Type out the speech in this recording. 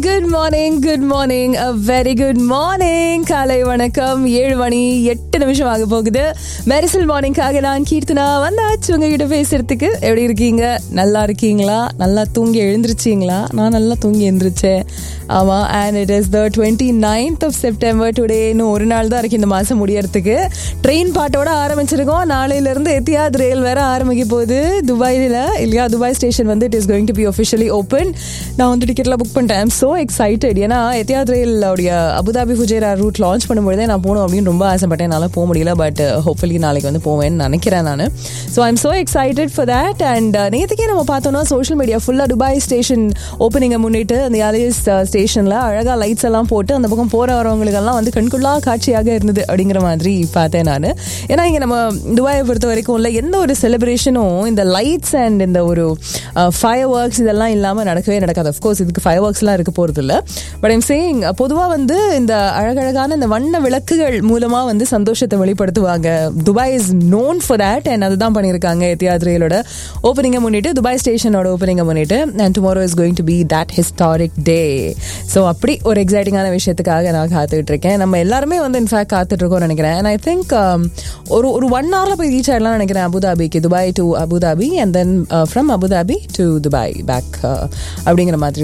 good morning good morning uh very good morning காலை வணக்கம் ஏழு மணி எட்டு நிமிஷம் ஆக போகுது மெரிசல் மார்னிங்காக நான் கீர்த்தனா வந்தாச்சு உங்ககிட்ட பேசுறதுக்கு எப்படி இருக்கீங்க நல்லா இருக்கீங்களா நல்லா தூங்கி எழுந்திருச்சீங்களா நான் நல்லா தூங்கி எழுந்திரிச்சேன் ஆமா and it is the twenty ninth of September today இன்னும் ஒரு நாள் தான் இருக்கு இந்த மாசம் முடியறதுக்கு ட்ரெயின் பாட்டோட ஆரம்பிச்சிருக்கோம் நாளையில இருந்து எத்தியாத் ரயில் வேற ஆரம்பிக்க போகுது துபாயில இல்லையா துபாய் ஸ்டேஷன் வந்து it is going to be officially open நான் வந்து டிக்கெட்லாம் புக் பண்ணிட்டேன் ஐம் ஸோ எக்ஸைட்டட் ஏன்னா எத்தியாத் ரயிலுடைய அபுதாபி ஃபுஜேரா ரூட் லான்ச் பண்ணும்போதே நான் போகணும் அப்படின்னு ரொம்ப ஆசைப்பட்டேன் என்னால் போக முடியல பட் ஹோப்ஃபுல்லி நாளைக்கு வந்து போவேன்னு நினைக்கிறேன் நான் so I'm so excited for that and நேற்றுக்கே நம்ம பார்த்தோம்னா சோஷியல் மீடியா ஃபுல்லாக துபாய் ஸ்டேஷன் ஓப்பனிங்கை முன்னிட்டு அந்த யாலிஸ் ஸ்டேஷனில் அழகாக லைட்ஸ் எல்லாம் போட்டு அந்த பக்கம் போகிற வரவங்களுக்கெல்லாம் வந்து கண்குள்ளா காட்சியாக இருந்தது அப்படிங்கிற மாதிரி பார்த்தேன் நான் ஏன்னா இங்கே நம்ம துபாயை பொறுத்த வரைக்கும் இல்லை எந்த ஒரு செலிப்ரேஷனும் இந்த லைட்ஸ் அண்ட் இந்த ஒரு ஃபயர் ஒர்க்ஸ் இதெல்லாம் இல்லாமல் நடக்கவே நடக்காது அஃப்கோர்ஸ் இதுக்கு ஃபயர் ஒர்க்ஸ்லாம் இருக்க போகிறது இல்லை பட் ஐம் சேயிங் பொதுவாக வந்து இந்த அழகழகான இந்த வண்ண விளக்குகள் மூலமாக வந்து சந்தோஷத்தை வெளிப்படுத்துவாங்க Dubai is known for that and அதுதான் பண்ணியிருக்காங்க எத்தியாத் ரயிலோட ஓப்பனிங்கை முன்னிட்டு துபாய் ஸ்டேஷனோட ஓப்பனிங்கை முன்னிட்டு and tomorrow is going to be that historic day so அப்படி ஒரு எக்ஸைட்டிங்கான விஷயத்துக்காக நான் காத்துக்கிட்டு இருக்கேன் நம்ம எல்லாருமே வந்து இன்ஃபேக்ட் காத்துட்டு இருக்கோம்னு நினைக்கிறேன் அண்ட் ஐ திங்க் ஒரு ஒரு ஒன் ஹவரில் போய் ரீச் ஆயிடலாம் நினைக்கிறேன் அபுதாபிக்கு Dubai to Abu Dhabi and then from Abu Dhabi to Dubai back அப்படிங்கிற மாதிரி